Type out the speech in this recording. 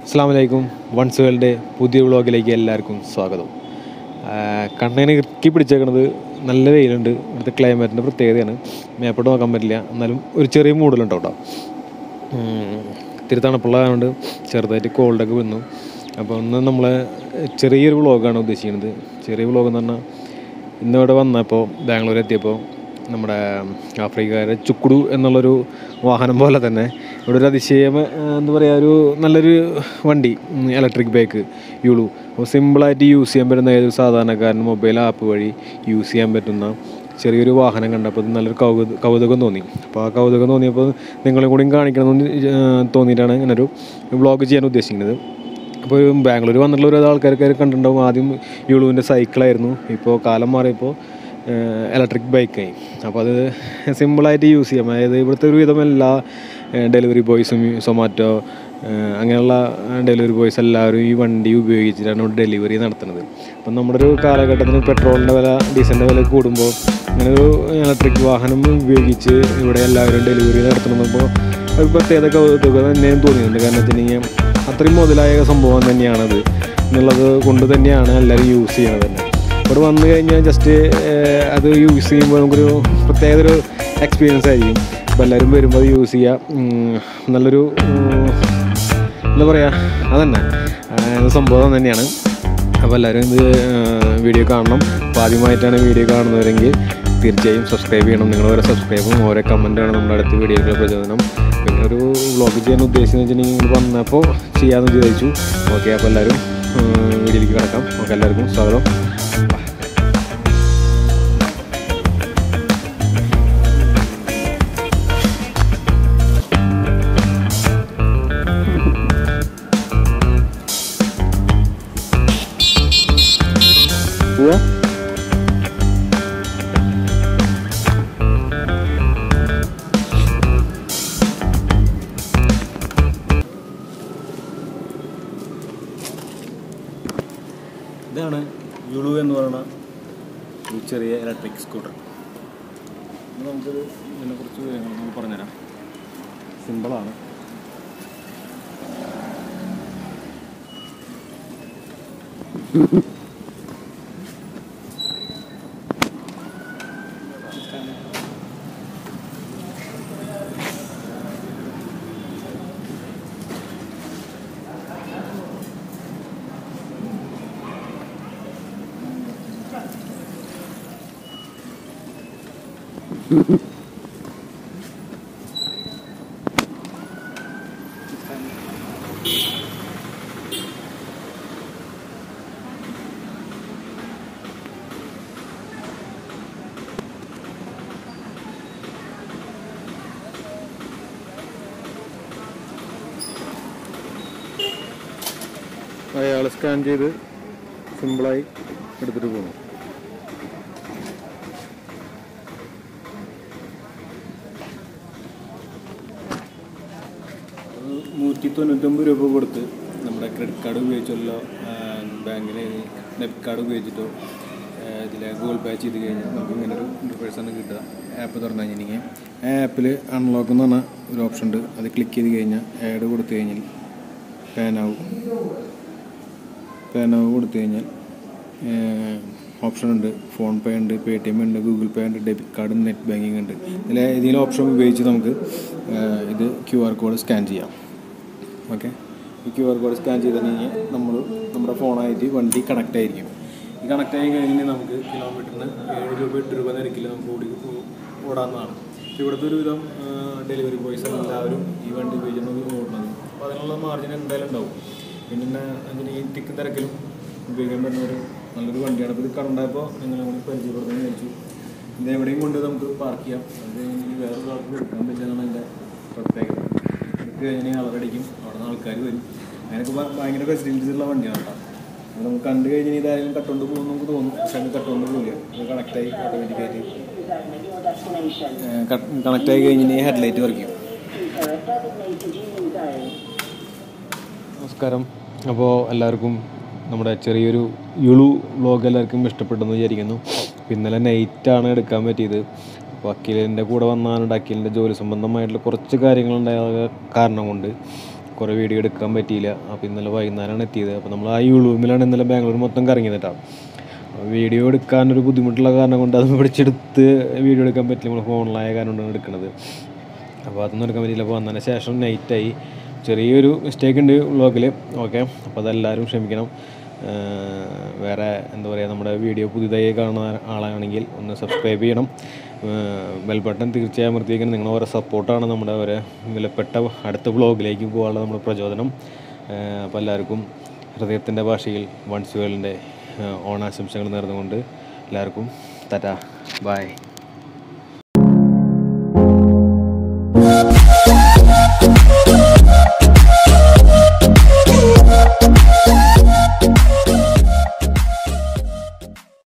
അസ്സാം വലൈക്കും once world പുതിയ വ്ളോഗിലേക്ക് എല്ലാവർക്കും സ്വാഗതം കണ്ണേനെ ഇറുക്കി പിടിച്ചേക്കണത് നല്ല വെയിലുണ്ട് ഇവിടുത്തെ ക്ലൈമറ്റിൻ്റെ പ്രത്യേകതയാണ് മേപ്പോട്ട് നോക്കാൻ പറ്റില്ല എന്നാലും ഒരു ചെറിയ മൂടലുണ്ട് കേട്ടോ ഇത്തിരി തണുപ്പുള്ളതുകൊണ്ട് ചെറുതായിട്ട് കോൾഡൊക്കെ വന്നു അപ്പോൾ ഒന്ന് നമ്മളെ ചെറിയൊരു വ്ളോഗാണ് ഉദ്ദേശിക്കുന്നത് ചെറിയ വ്ളോഗ് എന്ന് പറഞ്ഞാൽ ഇന്നിവിടെ വന്നപ്പോൾ ബാംഗ്ലൂർ എത്തിയപ്പോൾ നമ്മുടെ ആഫ്രിക്കക്കാരെ ചുക്കുടു എന്നുള്ളൊരു വാഹനം പോലെ തന്നെ ഇവിടെ ഒരു അതിശയം ആ, എന്താ പറയുക ഒരു നല്ലൊരു വണ്ടി ഇലക്ട്രിക് ബൈക്ക് യുളു അപ്പോൾ സിമ്പിളായിട്ട് യൂസ് ചെയ്യാൻ പറ്റുന്ന ഏതൊരു സാധാരണക്കാരൻ മൊബൈൽ ആപ്പ് വഴി യൂസ് ചെയ്യാൻ പറ്റുന്ന ചെറിയൊരു വാഹനം കണ്ടപ്പോൾ അത് നല്ലൊരു കൗതുക കൗതുകം തോന്നി അപ്പോൾ ആ കൗതുകം തോന്നിയപ്പോൾ നിങ്ങളെ കൂടിയും കാണിക്കണമെന്ന് ആ, തോന്നിയിട്ടാണ് ഇങ്ങനൊരു വ്ളോഗ് ചെയ്യാൻ ഉദ്ദേശിക്കുന്നത് അപ്പോൾ ബാംഗ്ലൂർ വന്നിട്ടുള്ള ഒരു ആൾക്കാർക്ക് കണ്ടിട്ടുണ്ടാവും ആദ്യം യുളുവിൻ്റെ സൈക്കിളായിരുന്നു ഇപ്പോൾ കാലം മാറിയപ്പോൾ ഇലക്ട്രിക് ബൈക്കായി അപ്പോൾ അത് സിമ്പിളായിട്ട് യൂസ് ചെയ്യാം അതായത് ഇവിടുത്തെ ഒരുവിധം എല്ലാ ഡെലിവറി ബോയ്സും സൊമാറ്റോ അങ്ങനെയുള്ള ഡെലിവറി ബോയ്സ് എല്ലാവരും ഈ വണ്ടി ഉപയോഗിച്ചിട്ടാണ് ഇവിടെ ഡെലിവറി നടത്തുന്നത് അപ്പം നമ്മുടെ ഒരു കാലഘട്ടത്തിന് പെട്രോളിൻ്റെ വില ഡീസലിൻ്റെ വില കൂടുമ്പോൾ ഇങ്ങനെ ഒരു ഇലക്ട്രിക് വാഹനം ഉപയോഗിച്ച് ഇവിടെ എല്ലാവരും ഡെലിവറി നടത്തണമെന്നപ്പോൾ ഒരു പ്രത്യേക കൗതുകം തന്നെയും തോന്നിയിട്ടുണ്ട് കാരണം വെച്ചിട്ടുണ്ടെങ്കിൽ അത്രയും മുതലായ സംഭവം തന്നെയാണത് എന്നുള്ളത് കൊണ്ട് തന്നെയാണ് എല്ലാവരും യൂസ് ചെയ്യുന്നത് തന്നെ ഇവിടെ വന്നു കഴിഞ്ഞാൽ ജസ്റ്റ് അത് യൂസ് ചെയ്യുമ്പോൾ നമുക്കൊരു പ്രത്യേക ഒരു എക്സ്പീരിയൻസ് ആയിരിക്കും അപ്പോൾ എല്ലാവരും വരുമ്പോൾ അത് യൂസ് ചെയ്യുക ഉം, നല്ലൊരു ഉം, എന്താ പറയുക അതന്നെ ആ, സംഭവം തന്നെയാണ് അപ്പോൾ എല്ലാവരും ഇത് വീഡിയോ കാണണം അപ്പോൾ ആദ്യമായിട്ടാണ് വീഡിയോ കാണുന്നവരെങ്കിൽ തീർച്ചയായും സബ്സ്ക്രൈബ് ചെയ്യണം നിങ്ങൾ ഓരോ സബ്സ്ക്രൈബും ഓരോ കമൻറ്റാണ് നമ്മുടെ അടുത്ത വീഡിയോകളുടെ പ്രചോദനം പിന്നെ ഒരു വ്ളോഗ് ചെയ്യാൻ ഉദ്ദേശിച്ചെന്ന് വെച്ചിട്ടുണ്ടെങ്കിൽ ഇങ്ങോട്ട് വന്നപ്പോൾ ചെയ്യാമെന്ന് വിചാരിച്ചു ഓക്കെ അപ്പോൾ എല്ലാവരും വീഡിയോയിലേക്ക് കിടക്കാം ഓക്കെ എല്ലാവർക്കും സ്വാഗതം പോവാ ഇതാണ് യുളു എന്ന് പറയുന്ന ഒരു ചെറിയ ഇലക്ട്രിക് സ്കൂട്ടർ നമുക്കൊരു ഇതിനെക്കുറിച്ച് വിവരങ്ങൾ നമുക്ക് പറഞ്ഞുതരാം സിമ്പിളാണ് അയാൾ സ്കാൻ ചെയ്ത് സിമ്പിളായി എടുത്തിട്ട് പോകുന്നു നൂറ്റി തൊണ്ണൂറ്റൊമ്പത് രൂപ കൊടുത്ത് നമ്മുടെ ക്രെഡിറ്റ് കാർഡ് ഉപയോഗിച്ചുള്ള ബാങ്കിന് ഡെബിറ്റ് കാർഡ് ഉപയോഗിച്ചിട്ടോ ഇതിൽ ഗൂഗിൾ പേ ചെയ്ത് കഴിഞ്ഞാൽ നമുക്ക് ഇങ്ങനെ ഒരു ഇൻ്റർഫേഴ്സാണ് കിട്ടുക ആപ്പ് തുറന്നു കഴിഞ്ഞിട്ടുണ്ടെങ്കിൽ ആ ആപ്പിൽ അൺലോക്ക് എന്ന് പറഞ്ഞ ഒരു ഓപ്ഷൻ ഉണ്ട് അത് ക്ലിക്ക് ചെയ്ത് കഴിഞ്ഞാൽ ആഡ് കൊടുത്തു കഴിഞ്ഞാൽ പാനാവും പാനാവ് കൊടുത്തു കഴിഞ്ഞാൽ ഓപ്ഷൻ ഉണ്ട് ഫോൺ പേ ഉണ്ട് പേ ടി എം ഉണ്ട് ഗൂഗിൾ പേ ഉണ്ട് ഡെബിറ്റ് കാർഡ് നെറ്റ് ബാങ്കിങ് ഉണ്ട് ഇതിൽ ഏതെങ്കിലും ഓപ്ഷൻ ഉപയോഗിച്ച് നമുക്ക് ഏഹ്, ഇത് ക്യു ആർ കോഡ് സ്കാൻ ചെയ്യാം ഓക്കെ ഈ ക്യു ആർ കോഡ് സ്കാൻ ചെയ്ത് കഴിഞ്ഞാൽ നമ്മൾ നമ്മുടെ ഫോണായിട്ട് വണ്ടി കണക്റ്റ് ആയിരിക്കും ഈ കണക്റ്റ് ആയി കഴിഞ്ഞാൽ നമുക്ക് കിലോമീറ്ററിന് ഏഴ് രൂപ എട്ട് രൂപ നിരക്കിൽ നമുക്ക് ഓടി ഓടാവുന്നതാണ് ഇവിടുത്തെ ഒരുവിധം ഡെലിവറി ബോയ്സ് എല്ലാവരും ഈ വണ്ടി ഉപയോഗിച്ചാണ് ഓടുന്നത് അപ്പോൾ അതിനുള്ള മാർജിൻ എന്തായാലും ഉണ്ടാവും പിന്നെ അതിന് ഈ തിക്കും തിരക്കിലും ഉപയോഗിക്കാൻ പറ്റുന്ന ഒരു നല്ലൊരു വണ്ടിയാണ് അപ്പോൾ ഇത് കണ്ടായപ്പോൾ നിങ്ങളെ കൂടി പരിചയപ്പെടുത്താൻ വിചാരിച്ചു ഇത് എവിടെയും കൊണ്ട് നമുക്ക് പാർക്ക് ചെയ്യാം അത് ഇനി വേറെ ആൾക്ക് കൊടുക്കാൻ പറ്റുന്നതാണ് എൻ്റെ പ്രത്യേകത എടുത്ത് കഴിഞ്ഞാൽ കളറടിക്കും അവിടെ നിന്ന് ആൾക്കാർ വരും അങ്ങനെയൊക്കെ ഭ- ഭയങ്കര ഫെസിലിറ്റീസ് ഉള്ള വണ്ടിയാണ് കേട്ടോ അപ്പോൾ നമുക്ക് കണ്ടു കഴിഞ്ഞാൽ ഇതായാലും കട്ടുകൊണ്ട് പോകും നമുക്ക് തോന്നും പക്ഷെ അത് കട്ടുകൊണ്ട് പോകില്ല ഇത് കണക്റ്റായി ഓട്ടോമാറ്റിക്കായിട്ട് കണക്റ്റ് ആയി കഴിഞ്ഞാൽ ഹെഡ്ലൈറ്റ് വർക്ക് ചെയ്യും നമസ്കാരം അപ്പോൾ എല്ലാവർക്കും നമ്മുടെ ചെറിയൊരു യുളു വ്ലോഗ് എല്ലാവർക്കും ഇഷ്ടപ്പെട്ടെന്ന് വിചാരിക്കുന്നു അപ്പോൾ ഇന്നലെ നൈറ്റാണ് എടുക്കാൻ പറ്റിയത് അപ്പോൾ അഖിലിൻ്റെ കൂടെ വന്നാണ് അഖിലിൻ്റെ ജോലി സംബന്ധമായിട്ടുള്ള കുറച്ച് കാര്യങ്ങളുണ്ടായ കാരണം കൊണ്ട് കുറേ വീഡിയോ എടുക്കാൻ പറ്റിയില്ല അപ്പോൾ ഇന്നലെ വൈകുന്നേരമാണ് എത്തിയത് അപ്പോൾ നമ്മൾ ആ യുളൂമിലാണ് ഇന്നലെ ബാംഗ്ലൂർ മൊത്തം കറങ്ങിയത് കേട്ടോ വീഡിയോ എടുക്കാനൊരു ബുദ്ധിമുട്ടുള്ള കാരണം കൊണ്ട് അത് പിടിച്ചെടുത്ത് വീഡിയോ എടുക്കാൻ പറ്റില്ല നമ്മൾ ഫോണിലായ കാരണം കൊണ്ടാണ് എടുക്കുന്നത് അപ്പോൾ അതൊന്നും എടുക്കാൻ പറ്റിയില്ല അപ്പോൾ വന്നതിന് ശേഷം നൈറ്റായി ചെറിയൊരു മിസ്റ്റേക്ക് ഉണ്ട് വ്ളോഗിൽ ഓക്കെ അപ്പോൾ അതെല്ലാവരും ക്ഷമിക്കണം ഏർ വേറെ എന്താ പറയുക നമ്മുടെ വീഡിയോ പുതിയതായി കാണുന്ന ആളാണെങ്കിൽ ഒന്ന് സബ്സ്ക്രൈബ് ചെയ്യണം ബെൽ ബട്ടൺ തീർച്ചയായും അമർത്തിയിരിക്കണം നിങ്ങൾ ഓരോ സപ്പോർട്ടാണ് നമ്മുടെ ഒരു വിലപ്പെട്ട അടുത്ത വ്ളോഗിലേക്ക് പോകാനുള്ള നമ്മുടെ പ്രചോദനം ഏർ അപ്പോൾ എല്ലാവർക്കും ഹൃദയത്തിൻ്റെ ഭാഷയിൽ വൺസ് വേൾഡിൻ്റെ ഓണാശംസകൾ നേർന്നുകൊണ്ട് എല്ലാവർക്കും തറ്റ ബായ്